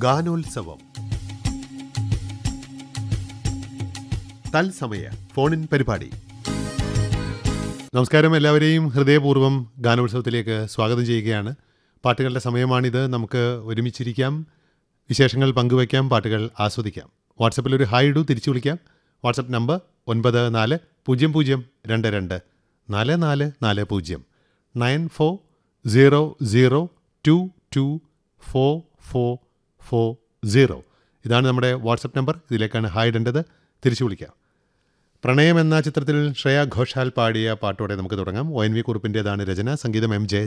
ഗാനോത്സവം തത്സമയ ഫോണിൻ പരിപാടി നമസ്കാരം എല്ലാവരെയും ഹൃദയപൂർവ്വം ഗാനോത്സവത്തിലേക്ക് സ്വാഗതം ചെയ്യുകയാണ് പാട്ടുകളുടെ സമയമാണിത് നമുക്ക് ഒരുമിച്ചിരിക്കാം വിശേഷങ്ങൾ പങ്കുവയ്ക്കാം പാട്ടുകൾ ആസ്വദിക്കാം വാട്സപ്പിൽ ഒരു ഹായ് ഇടൂ തിരിച്ചു വിളിക്കാം വാട്സപ്പ് നമ്പർ ഒൻപത് നാല് പൂജ്യം പൂജ്യം രണ്ട് രണ്ട് നാല് നാല് നാല് പൂജ്യം nine four zero zero two two four four four zero ഇതാണ് നമ്മുടെ വാട്സപ്പ് നമ്പർ ഇതിലേക്കാണ് ഹായ് ഇടേണ്ടത് തിരിച്ചു വിളിക്കാം പ്രണയം എന്ന ചിത്രത്തിൽ ശ്രേയ ഘോഷാൽ പാടിയ പാട്ടോടെ നമുക്ക് തുടങ്ങാം ഒ എൻ വി കുറുപ്പിൻ്റെതാണ് രചന സംഗീതം എം ജെ